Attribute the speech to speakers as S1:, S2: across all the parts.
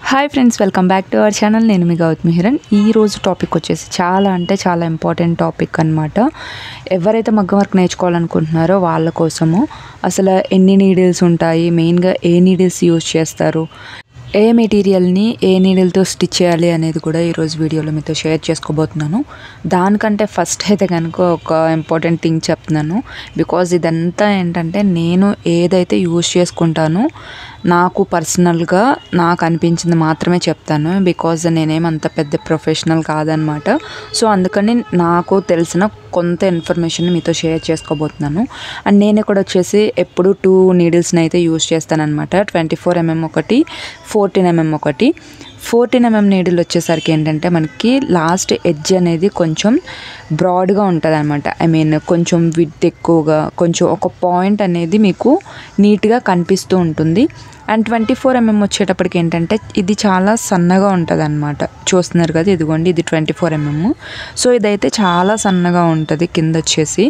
S1: hi friends welcome back to our channel నేను మీ గౌతమి హిరణ్ ఈ రోజు టాపిక్ వచ్చేసి చాలా అంటే చాలా ఇంపార్టెంట్ టాపిక్ అనమాట ఎవరైతే మగ్గం వర్క్ నేర్చుకోవాలనుకుంటున్నారో వాళ్ళ కోసము అసలు ఎన్ని నీడిల్స్ ఉంటాయి మెయిన్గా ఏ నీడిల్స్ యూజ్ చేస్తారు ఏ మెటీరియల్ని ఏ నీడిల్తో స్టిచ్ చేయాలి అనేది కూడా ఈరోజు వీడియోలో మీతో షేర్ చేసుకోబోతున్నాను దానికంటే ఫస్ట్ అయితే కనుక ఒక ఇంపార్టెంట్ థింగ్ చెప్తున్నాను బికాజ్ ఇదంతా ఏంటంటే నేను ఏదైతే యూజ్ చేసుకుంటానో నాకు పర్సనల్గా నాకు అనిపించింది మాత్రమే చెప్తాను బికాజ్ నేనేమంత పెద్ద ప్రొఫెషనల్ కాదనమాట సో అందుకని నాకు తెలిసిన కొంత ఇన్ఫర్మేషన్ మీతో షేర్ చేసుకోబోతున్నాను అండ్ నేను ఇక్కడ వచ్చేసి ఎప్పుడు టూ నీడిల్స్ని అయితే యూజ్ చేస్తానన్నమాట ట్వంటీ ఫోర్ ఎంఎం ఒకటి ఫోర్టీన్ ఎంఎం ఒకటి ఫోర్టీన్ ఎంఎం నీడిల్ వచ్చేసరికి ఏంటంటే మనకి లాస్ట్ ఎడ్జ్ అనేది కొంచెం బ్రాడ్గా ఉంటుంది అనమాట ఐ మీన్ కొంచెం విత్ ఎక్కువగా కొంచెం ఒక పాయింట్ అనేది మీకు నీట్గా కనిపిస్తూ ఉంటుంది అండ్ ట్వంటీ ఫోర్ ఎంఎం వచ్చేటప్పటికి ఏంటంటే ఇది చాలా సన్నగా ఉంటుంది అనమాట చూస్తున్నారు కదా ఇదిగోండి ఇది ట్వంటీ ఫోర్ ఎంఎం సో ఇదైతే చాలా సన్నగా ఉంటుంది కింద వచ్చేసి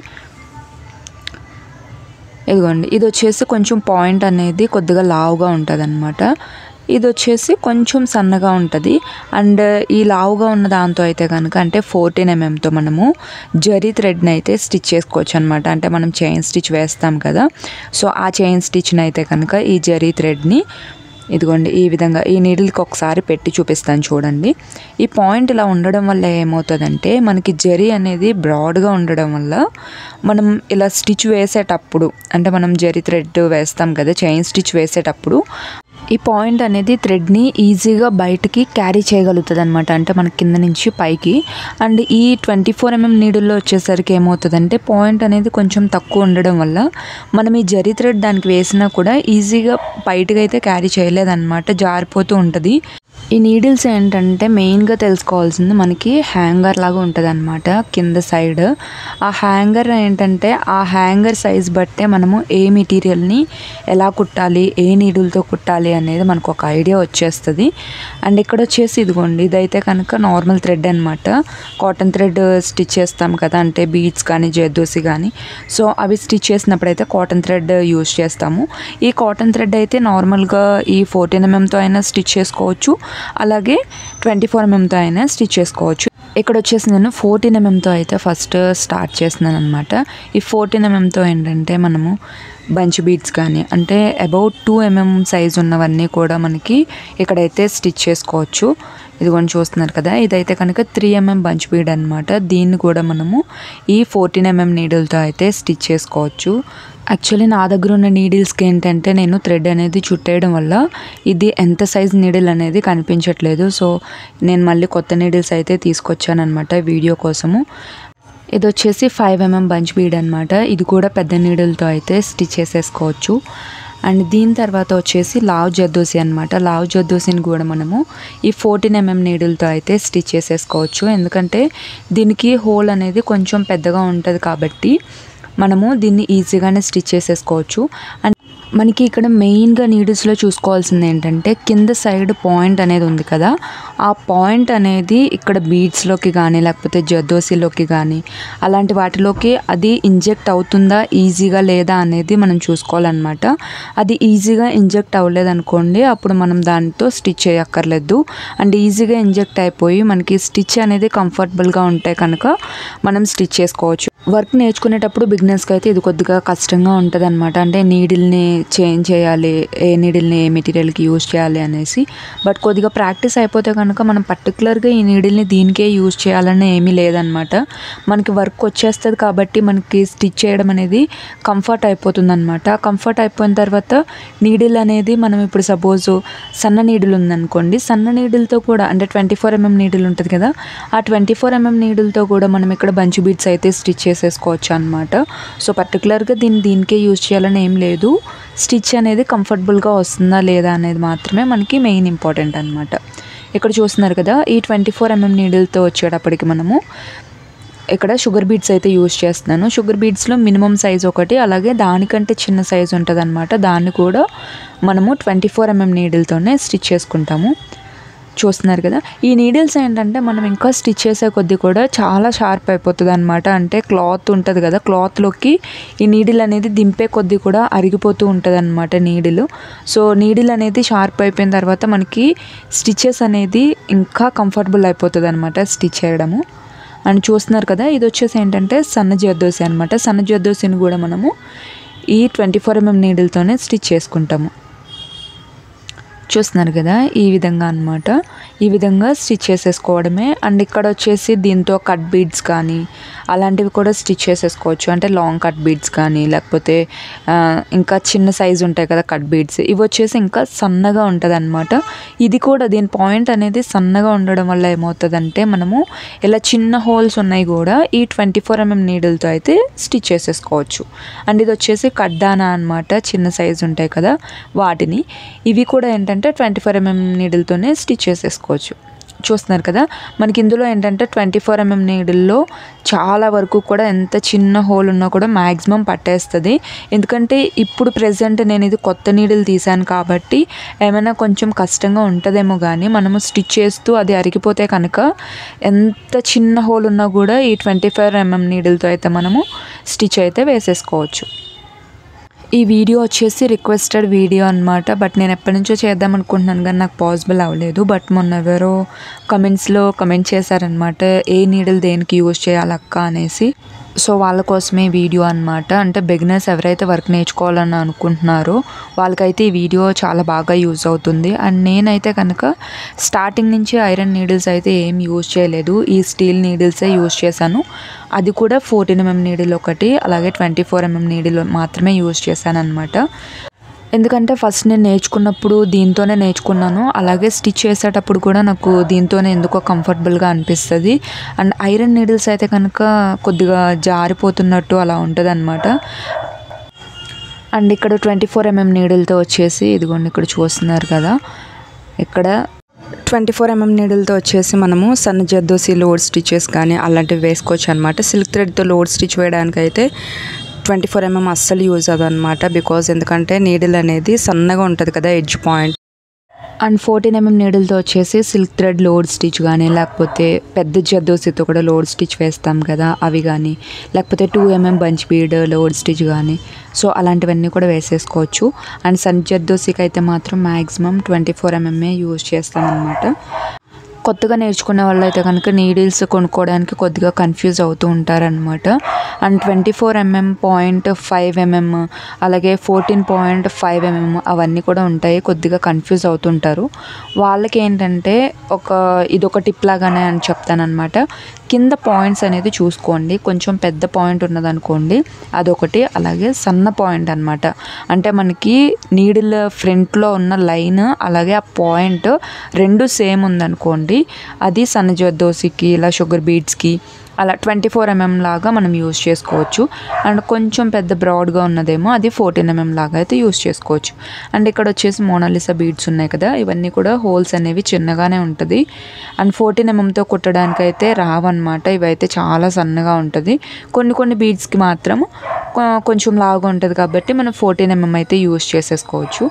S1: ఇదిగోండి ఇది వచ్చేసి కొంచెం పాయింట్ అనేది కొద్దిగా లావుగా ఉంటుంది అనమాట ఇది వచ్చేసి కొంచెం సన్నగా ఉంటుంది అండ్ ఈ లావుగా ఉన్న దాంతో అయితే కనుక అంటే ఫోర్టీన్ ఎంఎంతో మనము జరీ థ్రెడ్ని అయితే స్టిచ్ చేసుకోవచ్చు అనమాట అంటే మనం చైన్ స్టిచ్ వేస్తాం కదా సో ఆ చైన్ స్టిచ్ని అయితే కనుక ఈ జరీ థ్రెడ్ని ఇదిగోండి ఈ విధంగా ఈ నీడిల్కి ఒకసారి పెట్టి చూపిస్తాను చూడండి ఈ పాయింట్ ఇలా ఉండడం వల్ల ఏమవుతుందంటే మనకి జరీ అనేది బ్రాడ్గా ఉండడం వల్ల మనం ఇలా స్టిచ్ వేసేటప్పుడు అంటే మనం జరీ థ్రెడ్ వేస్తాం కదా చైన్ స్టిచ్ వేసేటప్పుడు ఈ పాయింట్ అనేది థ్రెడ్ని ఈజీగా బయటికి క్యారీ చేయగలుగుతుంది అనమాట అంటే మన కింద నుంచి పైకి అండ్ ఈ ట్వంటీ ఫోర్ ఎంఎం నీడిల్లో వచ్చేసరికి ఏమవుతుందంటే పాయింట్ అనేది కొంచెం తక్కువ ఉండడం వల్ల మనం ఈ జరీ థ్రెడ్ దానికి వేసినా కూడా ఈజీగా బయటకు అయితే క్యారీ చేయలేదన్నమాట జారిపోతూ ఉంటుంది ఈ నీడిల్స్ ఏంటంటే మెయిన్గా తెలుసుకోవాల్సింది మనకి హ్యాంగర్ లాగా ఉంటుంది అనమాట కింద సైడ్ ఆ హ్యాంగర్ ఏంటంటే ఆ హ్యాంగర్ సైజ్ బట్టే మనము ఏ మెటీరియల్ని ఎలా కుట్టాలి ఏ నీడిల్తో కుట్టాలి అనేది మనకు ఒక ఐడియా వచ్చేస్తుంది అండ్ ఇక్కడ వచ్చేసి ఇదిగోండి ఇదైతే కనుక నార్మల్ థ్రెడ్ అనమాట కాటన్ థ్రెడ్ స్టిచ్ చేస్తాం కదా అంటే బీడ్స్ కానీ జెద్దోసి కానీ సో అవి స్టిచ్ చేసినప్పుడు అయితే కాటన్ థ్రెడ్ యూజ్ చేస్తాము ఈ కాటన్ థ్రెడ్ అయితే నార్మల్గా ఈ ఫోర్టీన్ ఎంఎంతో అయినా స్టిచ్ చేసుకోవచ్చు అలాగే ట్వంటీ ఫోర్ ఎంఎంతో అయినా స్టిచ్ చేసుకోవచ్చు ఇక్కడ వచ్చేసి నేను ఫోర్టీన్ ఎంఎంతో అయితే ఫస్ట్ స్టార్ట్ చేస్తున్నాను అనమాట ఈ ఫోర్టీన్ ఎంఎంతో ఏంటంటే మనము బంచ్ బీడ్స్ కానీ అంటే అబౌట్ టూ ఎంఎం సైజ్ ఉన్నవన్నీ కూడా మనకి ఇక్కడైతే స్టిచ్ చేసుకోవచ్చు ఇదిగోండి చూస్తున్నారు కదా ఇదైతే కనుక త్రీ ఎంఎం బంచ్ బీడ్ అనమాట దీన్ని కూడా మనము ఈ ఫోర్టీన్ ఎంఎం నీడిల్తో అయితే స్టిచ్ చేసుకోవచ్చు యాక్చువల్లీ నా దగ్గర ఉన్న నీడిల్స్కి ఏంటంటే నేను థ్రెడ్ అనేది చుట్టేయడం వల్ల ఇది ఎంత సైజ్ నీడిల్ అనేది కనిపించట్లేదు సో నేను మళ్ళీ కొత్త నీడిల్స్ అయితే తీసుకొచ్చాను అనమాట వీడియో కోసము ఇది వచ్చేసి ఫైవ్ ఎంఎం బంచ్ బీడ్ అనమాట ఇది కూడా పెద్ద నీడిల్తో అయితే స్టిచ్ చేసేసుకోవచ్చు అండ్ దీని తర్వాత వచ్చేసి లావ్ జద్దోసి అనమాట లావ్ జద్దోసిని కూడా మనము ఈ ఫోర్టీన్ ఎంఎం నీడిల్తో అయితే స్టిచ్ చేసేసుకోవచ్చు ఎందుకంటే దీనికి హోల్ అనేది కొంచెం పెద్దగా ఉంటుంది కాబట్టి మనము దీన్ని ఈజీగానే స్టిచ్ చేసేసుకోవచ్చు అండ్ మనకి ఇక్కడ మెయిన్గా నీడిల్స్లో చూసుకోవాల్సింది ఏంటంటే కింద సైడ్ పాయింట్ అనేది ఉంది కదా ఆ పాయింట్ అనేది ఇక్కడ బీడ్స్లోకి కానీ లేకపోతే జద్దోసిలోకి కానీ అలాంటి వాటిలోకి అది ఇంజెక్ట్ అవుతుందా ఈజీగా లేదా అనేది మనం చూసుకోవాలన్నమాట అది ఈజీగా ఇంజెక్ట్ అవ్వలేదు అనుకోండి అప్పుడు మనం దాంతో స్టిచ్ చేయక్కర్లేదు అండ్ ఈజీగా ఇంజెక్ట్ అయిపోయి మనకి స్టిచ్ అనేది కంఫర్టబుల్గా ఉంటే కనుక మనం స్టిచ్ చేసుకోవచ్చు వర్క్ నేర్చుకునేటప్పుడు బిగినర్స్కి అయితే ఇది కొద్దిగా కష్టంగా ఉంటుంది అనమాట అంటే నీడిల్ని చేంజ్ చేయాలి ఏ నీడిల్ని ఏ మెటీరియల్కి యూజ్ చేయాలి అనేసి బట్ కొద్దిగా ప్రాక్టీస్ అయిపోతే కనుక మనం పర్టికులర్గా ఈ నీడిల్ని దీనికే యూజ్ చేయాలని ఏమీ లేదనమాట మనకి వర్క్ వచ్చేస్తుంది కాబట్టి మనకి స్టిచ్ చేయడం అనేది కంఫర్ట్ అయిపోతుంది అనమాట కంఫర్ట్ అయిపోయిన తర్వాత నీడిల్ అనేది మనం ఇప్పుడు సపోజ్ సన్న నీడిల్ ఉందనుకోండి సన్న నీడిల్తో కూడా అంటే ట్వంటీ ఫోర్ ఎంఎం నీడిల్ ఉంటుంది కదా ఆ ట్వంటీ ఫోర్ ఎంఎం నీడిల్తో కూడా మనం ఇక్కడ బంచ్ బీట్స్ అయితే స్టిచ్ చేసేసుకోవచ్చు అనమాట సో పర్టికులర్గా దీన్ని దీనికే యూజ్ చేయాలని ఏం లేదు స్టిచ్ అనేది కంఫర్టబుల్గా వస్తుందా లేదా అనేది మాత్రమే మనకి మెయిన్ ఇంపార్టెంట్ అనమాట ఇక్కడ చూస్తున్నారు కదా ఈ ట్వంటీ ఫోర్ ఎంఎం నీడిల్తో వచ్చేటప్పటికి మనము ఇక్కడ షుగర్ బీడ్స్ అయితే యూజ్ చేస్తున్నాను షుగర్ బీడ్స్లో మినిమం సైజ్ ఒకటి అలాగే దానికంటే చిన్న సైజ్ ఉంటుంది అనమాట దాన్ని కూడా మనము ట్వంటీ ఫోర్ ఎంఎం నీడిల్తోనే స్టిచ్ చేసుకుంటాము చూస్తున్నారు కదా ఈ నీడిల్స్ ఏంటంటే మనం ఇంకా స్టిచ్ చేసే కొద్దీ కూడా చాలా షార్ప్ అయిపోతుంది అనమాట అంటే క్లాత్ ఉంటుంది కదా క్లాత్లోకి ఈ నీడిల్ అనేది దింపే కొద్దీ కూడా అరిగిపోతూ ఉంటుంది అనమాట నీడిల్ సో నీడిల్ అనేది షార్ప్ అయిపోయిన తర్వాత మనకి స్టిచెస్ అనేది ఇంకా కంఫర్టబుల్ అయిపోతుంది అనమాట స్టిచ్ చేయడము అండ్ చూస్తున్నారు కదా ఇది వచ్చేసి ఏంటంటే సన్న జర్దోసి అనమాట సన్న జర్దోసిని కూడా మనము ఈ ట్వంటీ ఫోర్ ఎంఎం నీడిల్తోనే స్టిచ్ చేసుకుంటాము చూస్తున్నారు కదా ఈ విధంగా అన్నమాట ఈ విధంగా స్టిచ్ చేసేసుకోవడమే అండ్ ఇక్కడ వచ్చేసి దీంతో కట్ బీడ్స్ కానీ అలాంటివి కూడా స్టిచ్ చేసేసుకోవచ్చు అంటే లాంగ్ కట్ బీడ్స్ కానీ లేకపోతే ఆ, ఇంకా చిన్న సైజు ఉంటాయి కదా కట్ బీడ్స్ ఇవి వచ్చేసి ఇంకా సన్నగా ఉంటుంది అనమాట ఇది కూడా దీని పాయింట్ అనేది సన్నగా ఉండడం వల్ల ఏమవుతుందంటే మనము ఇలా చిన్న హోల్స్ ఉన్నాయి కూడా ఈ ట్వంటీ ఫోర్ ఎంఎం నీడిల్తో అయితే స్టిచ్ చేసేసుకోవచ్చు అండ్ ఇది వచ్చేసి కడ్డానా అనమాట చిన్న సైజు ఉంటాయి కదా వాటిని ఇవి కూడా ఏంటంటే ట్వంటీ ఫోర్ ఎంఎం నీడిల్తోనే స్టిచ్ చేసేసుకోవచ్చు చూస్తున్నారు కదా మనకి ఇందులో ఏంటంటే ట్వంటీ ఫోర్ ఎంఎం నీడిల్లో చాలా వరకు కూడా ఎంత చిన్న హోల్ ఉన్నా కూడా మ్యాక్సిమం పట్టేస్తుంది ఎందుకంటే ఇప్పుడు ప్రెసెంట్ నేను ఇది కొత్త నీడిల్ తీసాను కాబట్టి ఏమైనా కొంచెం కష్టంగా ఉంటుందేమో కానీ మనము స్టిచ్ చేస్తూ అది అరిగిపోతే కనుక ఎంత చిన్న హోల్ ఉన్నా కూడా ఈ ట్వంటీ ఫోర్ ఎంఎం నీడిల్తో అయితే మనము స్టిచ్ అయితే వేసేసుకోవచ్చు ఈ వీడియో వచ్చేసి రిక్వెస్టెడ్ వీడియో అనమాట బట్ నేను ఎప్పటి నుంచో చేద్దాం అనుకుంటున్నాను కానీ నాకు పాసిబుల్ అవ్వలేదు బట్ మొన్న ఎవరో కమెంట్స్లో కమెంట్ చేశారనమాట ఏ నీడిల్ దేనికి యూజ్ చేయాలక్క అనేసి సో వాళ్ళ కోసమే ఈ వీడియో అనమాట అంటే బిగినర్స్ ఎవరైతే వర్క్ నేర్చుకోవాలని అనుకుంటున్నారో వాళ్ళకైతే ఈ వీడియో చాలా బాగా యూజ్ అవుతుంది అండ్ నేనైతే కనుక స్టార్టింగ్ నుంచి ఐరన్ నీడిల్స్ అయితే ఏం యూజ్ చేయలేదు ఈ స్టీల్ నీడిల్సే యూజ్ చేశాను అది కూడా ఫోర్టీన్ ఎంఎం నీడిల్ ఒకటి అలాగే ట్వంటీ ఫోర్ ఎంఎం నీడిల్ మాత్రమే యూజ్ చేశాను అనమాట ఎందుకంటే ఫస్ట్ నేను నేర్చుకున్నప్పుడు దీంతోనే నేర్చుకున్నాను అలాగే స్టిచ్ చేసేటప్పుడు కూడా నాకు దీంతోనే ఎందుకో కంఫర్టబుల్గా అనిపిస్తుంది అండ్ ఐరన్ నీడిల్స్ అయితే కనుక కొద్దిగా జారిపోతున్నట్టు అలా ఉంటుంది అండ్ ఇక్కడ ట్వంటీ ఫోర్ ఎంఎం నీడిల్తో వచ్చేసి ఇదిగోండి ఇక్కడ చూస్తున్నారు కదా ఇక్కడ ట్వంటీ ఫోర్ ఎంఎం నీడిల్తో వచ్చేసి మనము సన్న జద్దోసి లోడ్ స్టిచెస్ కానీ అలాంటివి వేసుకోవచ్చు అనమాట సిల్క్ థ్రెడ్తో లోడ్ స్టిచ్ వేయడానికి అయితే ట్వంటీ ఫోర్ ఎంఎం అస్సలు యూజ్ అదనమాట బికాజ్ ఎందుకంటే నీడిల్ అనేది సన్నగా ఉంటుంది కదా edge point and fourteen MM నీడిల్తో వచ్చేసి సిల్క్ థ్రెడ్ లోడ్ స్టిచ్ కానీ లేకపోతే పెద్ద జద్దోసితో కూడా లోడ్ స్టిచ్ వేస్తాం కదా అవి కానీ లేకపోతే two MM bunch bead load stitch కానీ సో అలాంటివన్నీ కూడా వేసేసుకోవచ్చు అండ్ సన్ జద్దోసికి అయితే మాత్రం మ్యాక్సిమం ట్వంటీ ఫోర్ ఎంఎంఏ యూజ్ చేస్తామన్నమాట కొత్తగా నేర్చుకునే వాళ్ళు అయితే కనుక నీడిల్స్ కొనుక్కోవడానికి కొద్దిగా కన్ఫ్యూజ్ అవుతూ ఉంటారనమాట and twenty four MM point five MM అలాగే ఫోర్టీన్ పాయింట్ ఫైవ్ ఎంఎం అవన్నీ కూడా ఉంటాయి కొద్దిగా కన్ఫ్యూజ్ అవుతుంటారు వాళ్ళకి ఏంటంటే ఒక ఇదొక టిప్ లాగానే అని చెప్తానమాట కింద పాయింట్స్ అనేది చూసుకోండి కొంచెం పెద్ద పాయింట్ ఉన్నదనుకోండి అదొకటి అలాగే సన్న పాయింట్ అనమాట అంటే మనకి నీడిల్ ఫ్రంట్లో ఉన్న లైన్ అలాగే ఆ పాయింట్ రెండు సేమ్ ఉందనుకోండి అది సన్న దోశకి ఇలా షుగర్ బీడ్స్కి అలా ట్వంటీ ఫోర్ ఎంఎం లాగా మనం యూస్ చేసుకోవచ్చు అండ్ కొంచెం పెద్ద బ్రాడ్గా ఉన్నదేమో అది ఫోర్టీన్ ఎంఎం లాగా అయితే యూస్ చేసుకోవచ్చు అండ్ ఇక్కడ వచ్చేసి మోనాలిసా బీడ్స్ ఉన్నాయి కదా ఇవన్నీ కూడా హోల్స్ అనేవి చిన్నగానే ఉంటుంది అండ్ ఫోర్టీన్ ఎంఎంతో కుట్టడానికి అయితే రావన్నమాట ఇవైతే చాలా సన్నగా ఉంటుంది కొన్ని కొన్ని బీడ్స్కి మాత్రం కొ- కొంచెం లావుగా ఉంటుంది కాబట్టి మనం ఫోర్టీన్ ఎంఎం అయితే యూస్ చేసేసుకోవచ్చు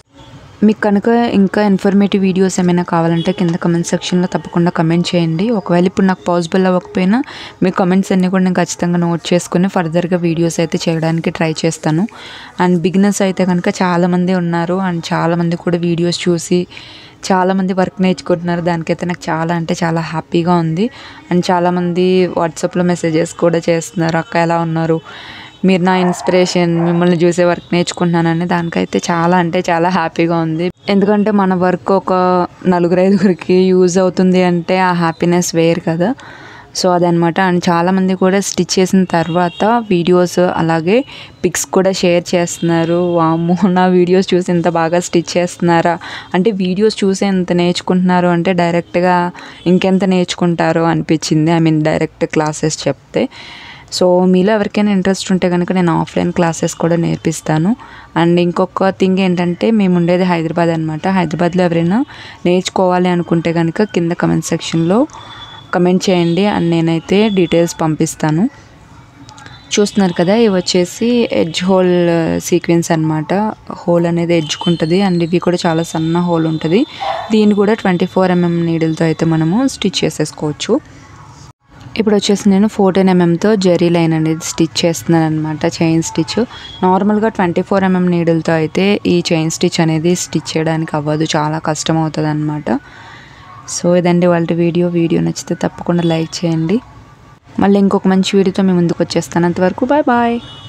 S1: మీకు కనుక ఇంకా ఇన్ఫర్మేటివ్ వీడియోస్ ఏమైనా కావాలంటే కింద కమెంట్ సెక్షన్లో తప్పకుండా కమెంట్ చేయండి ఒకవేళ ఇప్పుడు నాకు పాసిబుల్ అవ్వకపోయినా మీ కమెంట్స్ అన్నీ కూడా నేను ఖచ్చితంగా నోట్ చేసుకుని ఫర్దర్గా వీడియోస్ అయితే చేయడానికి ట్రై చేస్తాను అండ్ బిగినర్స్ అయితే కనుక చాలామంది ఉన్నారు అండ్ చాలామంది కూడా వీడియోస్ చూసి చాలామంది వర్క్ నేర్చుకుంటున్నారు దానికైతే నాకు చాలా అంటే చాలా హ్యాపీగా ఉంది అండ్ చాలామంది వాట్సాప్లో మెసేజెస్ కూడా చేస్తున్నారు అక్క ఎలా ఉన్నారు మీరు నా ఇన్స్పిరేషన్ మిమ్మల్ని చూసే వర్క్ నేర్చుకుంటున్నానని దానికైతే చాలా అంటే చాలా హ్యాపీగా ఉంది ఎందుకంటే మన వర్క్ ఒక నలుగురు ఐదుగురికి యూజ్ అవుతుంది అంటే ఆ హ్యాపీనెస్ వేరు కదా సో అదనమాట అండ్ చాలామంది కూడా స్టిచ్ చేసిన తర్వాత వీడియోస్ అలాగే పిక్స్ కూడా షేర్ చేస్తున్నారు వామ్మో నా వీడియోస్ చూసి ఇంత బాగా స్టిచ్ చేస్తున్నారా అంటే వీడియోస్ చూసి ఎంత నేర్చుకుంటున్నారు అంటే డైరెక్ట్గా ఇంకెంత నేర్చుకుంటారో అనిపించింది ఐ మీన్ డైరెక్ట్ క్లాసెస్ చెప్తే సో మీలో ఎవరికైనా ఇంట్రెస్ట్ ఉంటే కనుక నేను ఆఫ్లైన్ క్లాసెస్ కూడా నేర్పిస్తాను అండ్ ఇంకొక థింగ్ ఏంటంటే మేము ఉండేది హైదరాబాద్ అనమాట హైదరాబాద్లో ఎవరైనా నేర్చుకోవాలి అనుకుంటే కనుక కింద కమెంట్ సెక్షన్లో కమెంట్ చేయండి అండ్ నేనైతే డీటెయిల్స్ పంపిస్తాను చూస్తున్నారు కదా ఇవి వచ్చేసి ఎడ్జ్ హోల్ సీక్వెన్స్ అన్నమాట హోల్ అనేది ఎడ్జ్కుంటుంది అండ్ ఇవి కూడా చాలా సన్న హోల్ ఉంటుంది దీన్ని కూడా ట్వంటీ ఫోర్ ఎంఎం నీడిల్తో అయితే మనము స్టిచ్ చేసేసుకోవచ్చు ఇప్పుడు వచ్చేసి నేను ఫోర్టీన్ ఎంఎంతో జెరీ లైన్ అనేది స్టిచ్ చేస్తున్నాను అనమాట చైన్ స్టిచ్ నార్మల్గా ట్వంటీ ఫోర్ ఎంఎం నీడిల్తో అయితే ఈ చైన్ స్టిచ్ అనేది స్టిచ్ చేయడానికి అవ్వదు చాలా కష్టం అవుతుంది అనమాట సో ఇదండి వాళ్ళ వీడియో వీడియో నచ్చితే తప్పకుండా లైక్ చేయండి మళ్ళీ ఇంకొక మంచి వీడియోతో మీ ముందుకు వచ్చేస్తాను అంతవరకు బాయ్ బాయ్